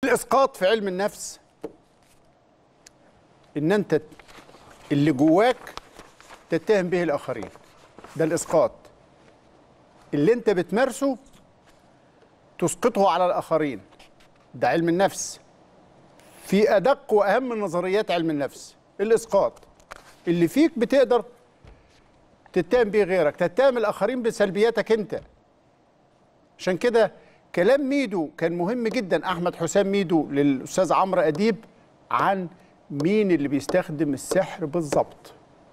الاسقاط في علم النفس ان انت اللي جواك تتهم به الاخرين ده الاسقاط اللي انت بتمارسه تسقطه على الاخرين ده علم النفس في ادق واهم نظريات علم النفس الاسقاط اللي فيك بتقدر تتهم بيه غيرك تتهم الاخرين بسلبياتك انت عشان كده كلام ميدو كان مهم جدا احمد حسام ميدو للاستاذ عمرو اديب عن مين اللي بيستخدم السحر بالظبط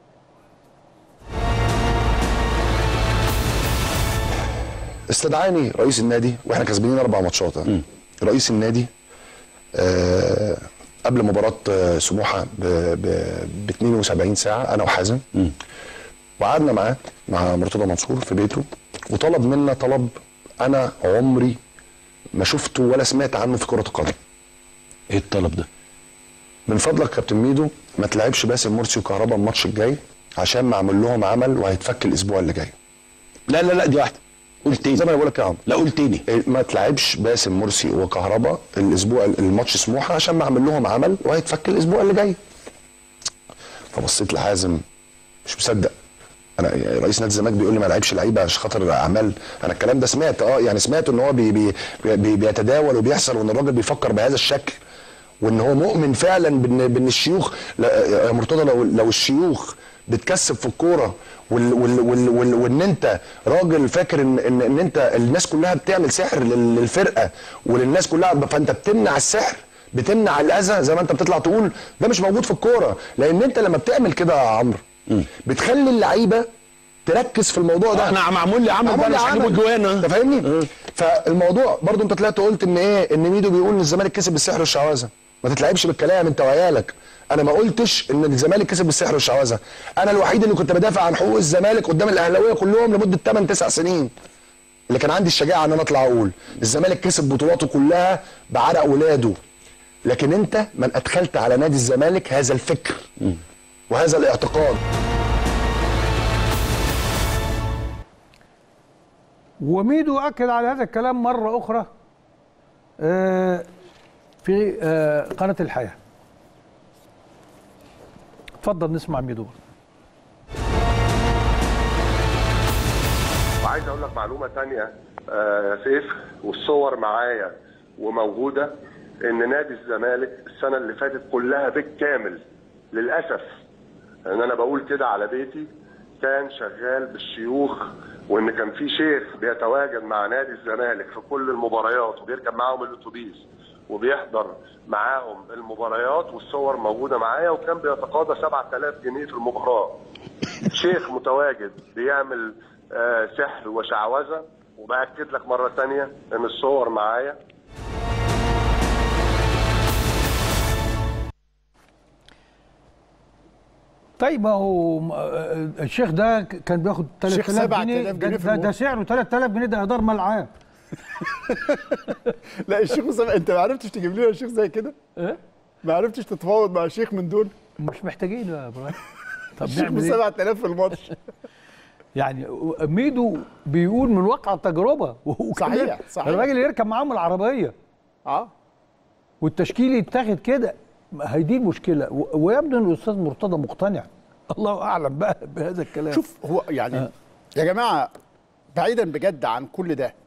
استدعاني رئيس النادي واحنا كسبانين اربع ماتشات ها. رئيس النادي آه قبل مباراه آه، سموحه ب ب 72 ساعه انا وحازم وقعدنا معاه مع مرتضى منصور في بيته وطلب منا طلب انا عمري ما شفته ولا سمعت عنه في كره القدم ايه الطلب ده؟ من فضلك كابتن ميدو ما تلعبش باسم مرسي وكهربا الماتش الجاي عشان معمول لهم عمل وهيتفك الاسبوع اللي جاي لا لا لا دي واحده قول تاني زي ما انا بقول لك يا عمرو لا قول تاني ما تلعبش باسم مرسي وكهربا الاسبوع الماتش سموحه عشان معمل لهم عمل وهيتفك الاسبوع اللي جاي فبصيت لحازم مش مصدق انا يعني رئيس نادي الزمالك بيقول لي ما لعبش لعيبه عشان خاطر اعمال انا الكلام ده سمعت اه يعني سمعت ان هو بي بي بي بيتداول وبيحصل وان الراجل بيفكر بهذا الشكل وان هو مؤمن فعلا بان بان الشيوخ لا يا مرتضى لو لو الشيوخ بتكسب في الكوره وال وال وال وال وان انت راجل فاكر ان ان, إن انت الناس كلها بتعمل سحر لل- للفرقه وللناس كلها فانت بتمنع السحر بتمنع الاذى زي ما انت بتطلع تقول ده مش موجود في الكوره لان انت لما بتعمل كده يا عمرو بتخلي اللعيبه تركز في الموضوع ده احنا معمول لي عمل بقى معمول مش لي هنجيبه عمل. جوانا انت فاهمني فالموضوع برضو انت طلعت قلت ان ايه ان ميدو بيقول ان الزمالك كسب بالسحر والشعوذه ما تتلعبش بالكلام انت وعيالك انا ما قلتش ان الزمالك كسب بالسحر والشعوذه انا الوحيد اللي كنت بدافع عن حقوق الزمالك قدام الاهلاويه كلهم لمده 8 9 سنين اللي كان عندي الشجاعه ان انا اطلع اقول الزمالك كسب بطولاته كلها بعرق ولاده لكن انت من ادخلت على نادي الزمالك هذا الفكر وهذا الاعتقاد وميدو أكد على هذا الكلام مرة أخرى آه، في آه، قناة الحياة اتفضل نسمع ميدو وعايز اقول لك معلومه تانية آه، يا سيف والصور معايا وموجوده ان نادي الزمالك السنه اللي فاتت كلها بالكامل للاسف ان انا بقول كده على بيتي كان شغال بالشيوخ وان كان في شيخ بيتواجد مع نادي الزمالك في كل المباريات وبيركب معاهم الاتوبيس وبيحضر معاهم المباريات والصور موجوده معايا وكان بيتقاضى 7000 جنيه في المباراه شيخ متواجد بيعمل آه، سحر وشعوذه وباكد لك مره ثانيه ان الصور معايا طيب ما هو م- آه، الشيخ ده ك- كان بياخد الشيخ 3000 جنيه 7000 ده, جنيه في ده, ده الموضوع. سعره 3000 جنيه ده إدار ملعب لا الشيخ مسامح انت ما عرفتش تجيب لنا شيخ زي كده إيه؟ ما عرفتش تتفاوض مع شيخ من دول مش محتاجين يا ابراهيم طب الشيخ ب نعمل ايه؟ 7000 في الماتش يعني ميدو بيقول من واقع التجربه وكمان صحيح، صحيح. الراجل يركب معاهم العربيه اه والتشكيل يتاخد كده هي دي المشكله و- ويبدو ان الاستاذ مرتضى مقتنع الله اعلم بقى بهذا الكلام شوف هو يعني آه. يا جماعه بعيدا بجد عن كل ده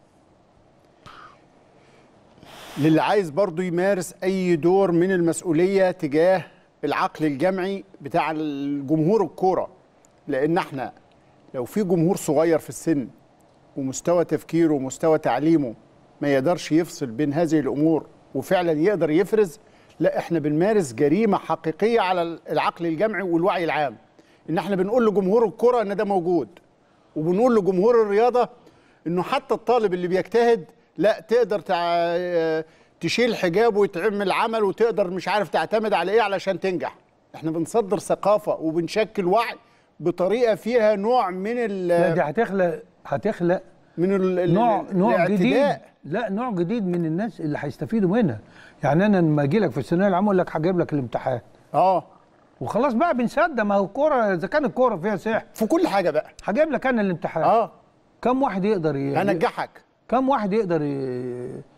للي عايز برضو يمارس اي دور من المسؤوليه تجاه العقل الجمعي بتاع الجمهور الكوره لان احنا لو في جمهور صغير في السن ومستوى تفكيره ومستوى تعليمه ما يقدرش يفصل بين هذه الامور وفعلا يقدر يفرز لا احنا بنمارس جريمه حقيقيه على العقل الجمعي والوعي العام ان احنا بنقول لجمهور الكره ان ده موجود وبنقول لجمهور الرياضه انه حتى الطالب اللي بيجتهد لا تقدر تع... تشيل حجاب ويتعمل عمل وتقدر مش عارف تعتمد على ايه علشان تنجح احنا بنصدر ثقافه وبنشكل وعي بطريقه فيها نوع من ال لا دي هتخلق هتخلق من ال ال- نوع نوع جديد الاعتداء. لا نوع جديد من الناس اللي هيستفيدوا منها يعني انا لما اجي لك في الثانويه العامه اقول لك هجيب لك الامتحان اه وخلاص بقى بنصدق ما هو الكوره اذا كان الكوره فيها سحر في كل حاجه بقى هجيب لك انا الامتحان اه كم واحد يقدر ي... هنجحك كم واحد يقدر ي...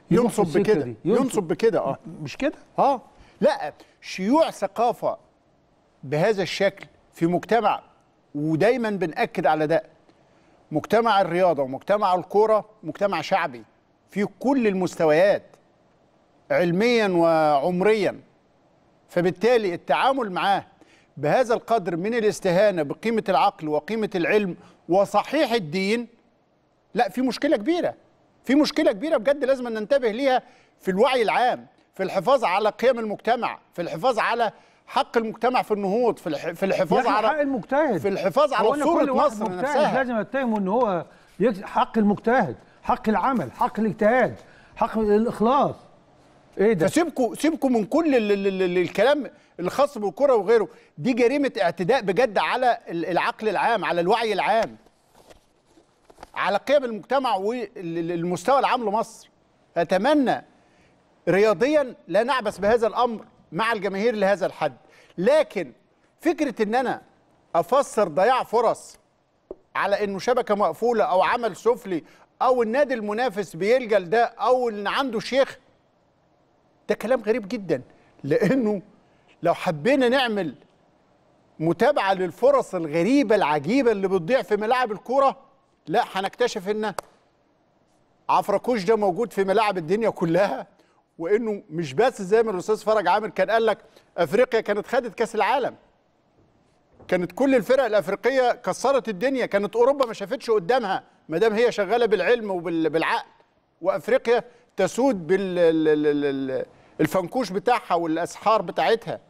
يروح في ينصب السكة بكده دي. ينصب. ينصب بكده اه مش كده اه لا شيوع ثقافه بهذا الشكل في مجتمع ودايما بنأكد على ده مجتمع الرياضه ومجتمع الكوره مجتمع شعبي في كل المستويات علميا وعمريا فبالتالي التعامل معاه بهذا القدر من الاستهانه بقيمه العقل وقيمه العلم وصحيح الدين لا في مشكله كبيره في مشكله كبيره بجد لازم أن ننتبه ليها في الوعي العام في الحفاظ على قيم المجتمع في الحفاظ على حق المجتمع في النهوض في الح- في يا الحفاظ أخي على حق المجتهد في الحفاظ على هو أنا صورة كل واحد مصر مجتهد نفسها. لازم اتهمه ان هو يكس- حق المجتهد حق العمل حق الاجتهاد حق الاخلاص ايه ده فسيبكوا سيبكوا من كل ال ال ال الكلام اللي خاص بالكره وغيره دي جريمه اعتداء بجد على ال- العقل العام على الوعي العام على قيم المجتمع والمستوى العام لمصر اتمنى رياضيا لا نعبث بهذا الامر مع الجماهير لهذا الحد لكن فكره ان انا افسر ضياع فرص على انه شبكه مقفوله او عمل سفلي او النادي المنافس بيلجا لده او ان عنده شيخ ده كلام غريب جدا لانه لو حبينا نعمل متابعه للفرص الغريبه العجيبه اللي بتضيع في ملاعب الكوره لا هنكتشف ان عفركوش ده موجود في ملاعب الدنيا كلها وانه مش بس زي ما الاستاذ فرج عامر كان قال لك افريقيا كانت خدت كاس العالم كانت كل الفرق الافريقيه كسرت الدنيا كانت اوروبا ما شافتش قدامها ما دام هي شغاله بالعلم وبالعقل وافريقيا تسود بالفنكوش بتاعها والاسحار بتاعتها